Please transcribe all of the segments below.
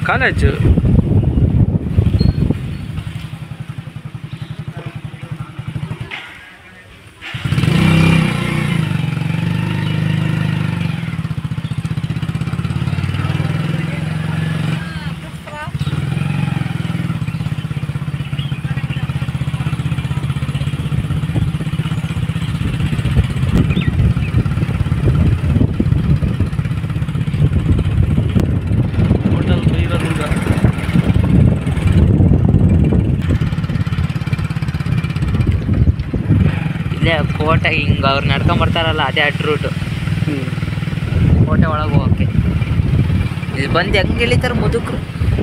college hotel ಬೈರದುರ್ಗ ಇಲ್ಲೇ ಕೋಟೆ ಹಿಂಗೆ ಅವ್ರು ನಡ್ಕೊಂಡ್ ಬರ್ತಾರಲ್ಲ ಅದೇ ಅಡ್ ರೂಟು ಹ್ಞೂ ಕೋಟೆ ಒಳಗೆ ಹೋಗಕ್ಕೆ ಇಲ್ಲಿ ಬಂದು ಹೆಂಗೆ ಇಳಿತಾರೆ ಮುದುಕರು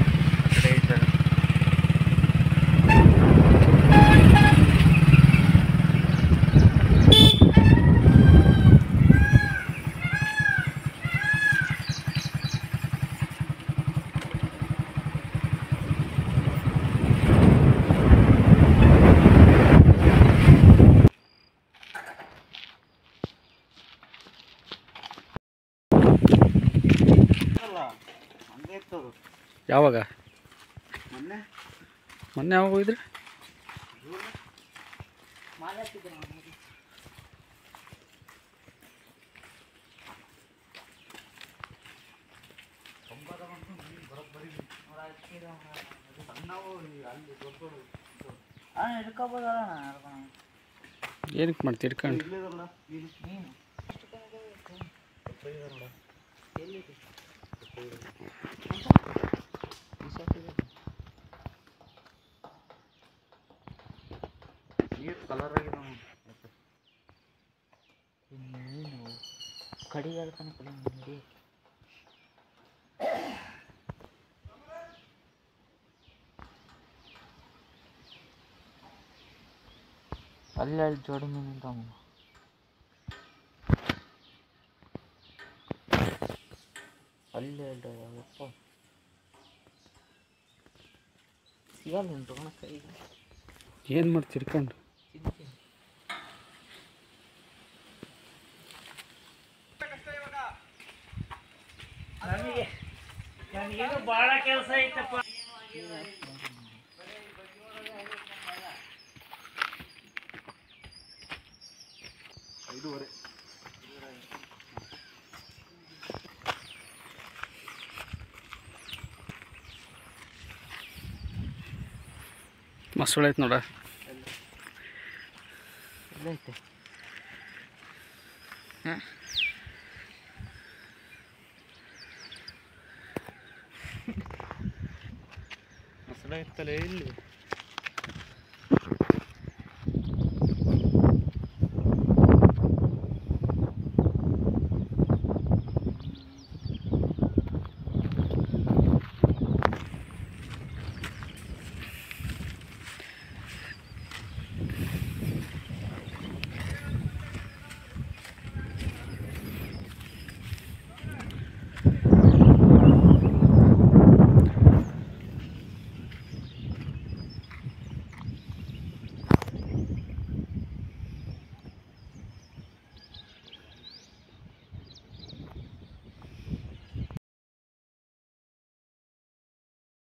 ಯಾವಾಗ ಮೊನ್ನೆ ಯಾವಾಗ ಹೋಗಿದ್ರಿ ಏನಕ್ಕೆ ಮಾಡ್ತೀರಿ ಇಟ್ಕೊಂಡು ಕಡಿಗೆ ನೋಡಿ ಅಲ್ಲಿ ಅಲ್ಲಿ ಜೋಡಿ ಮೀನು ನಿಂತಾವ ಅಲ್ಲಿ ಅಲ್ಲಿ ಯಪ್ಪ ಸಿಗಲ್ಲ ನೀನು ತಗೊಳ ಕೈಗೆ ಏನು ಮಾಡ್ತೀರಿ ಇಟ್ಕೊಂಡು ಚಿಂತೆ ಮಸ್ತ್ ಐತೆ ನೋಡ ಎಲ್ಲೈತೆ ಮಸಳೆ ಇತ್ತಲ್ಲ ಇಲ್ಲಿ